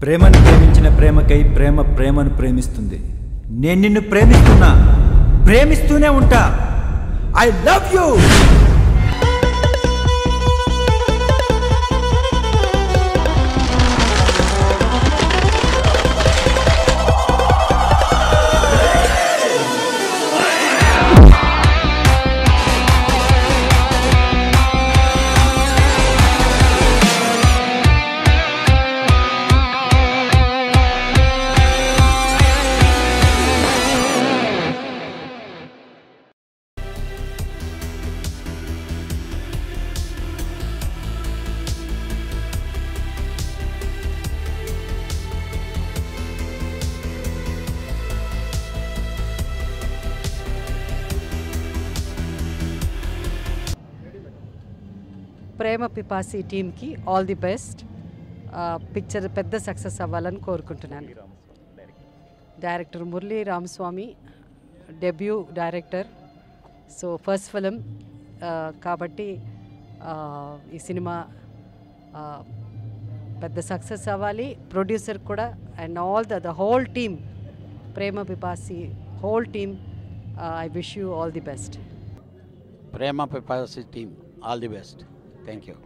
ప్రేమను ప్రేమించిన ప్రేమకై ప్రేమ ప్రేమను ప్రేమిస్తుంది నేను నిన్ను ప్రేమిస్తున్నా ప్రేమిస్తూనే ఉంటా I love you Prema Pipasi టీమ్కి ఆల్ ది బెస్ట్ పిక్చర్ పెద్ద సక్సెస్ అవ్వాలని కోరుకుంటున్నాను director Murali Ramaswamy debut director so first film కాబట్టి ఆ, ఈ సినిమా ఆ, పెద్ద సక్సెస్ అవ్వాలి ప్రొడ్యూసర్ కూడా and all the the whole team Prema Pipasi whole team I wish you all the best Prema Pipasi team all the best thank you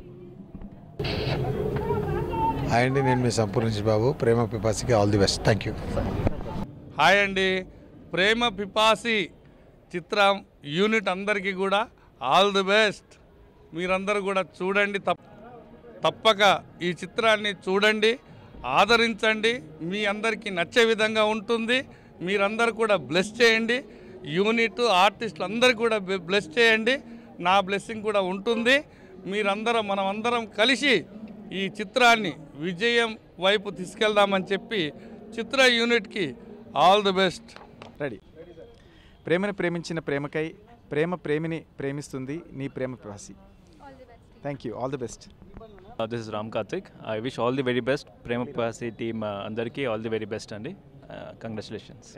hi అండి నేను మీ సంపూర్ణ బాబు ప్రేమ పిపాసికి all the best thank you hi అండి ప్రేమ పిపాసి చిత్రం యూనిట్ అందరికీ కూడా ఆల్ ది బెస్ట్ మీరందరూ కూడా చూడండి తప్ప తప్పక ఈ చిత్రాన్ని చూడండి ఆదరించండి మీ అందరికీ నచ్చే విధంగా ఉంటుంది మీరందరూ కూడా బ్లెస్ చేయండి యూనిట్ ఆర్టిస్టులు అందరూ కూడా బ్లెస్ చేయండి నా బ్లెస్సింగ్ కూడా ఉంటుంది మీరందరం మనం అందరం కలిసి ఈ చిత్రాన్ని విజయం వైపు తీసుకెళ్దామని చెప్పి చిత్ర యూనిట్కి ఆల్ ది బెస్ట్ రెడీ ప్రేమను ప్రేమించిన ప్రేమకై ప్రేమ ప్రేమిని ప్రేమిస్తుంది నీ Prema Pipasi thank you all the best Uh, this is Ram Karthik. I wish all the very best. Prema Pasi team uh, అందరికీ all the very best అండి కంగ్రాచులేషన్స్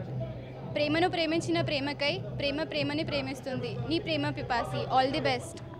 ప్రేమను ప్రేమించిన ప్రేమకై ప్రేమ ప్రేమని ప్రేమిస్తుంది నీ Prema Pipasi all the best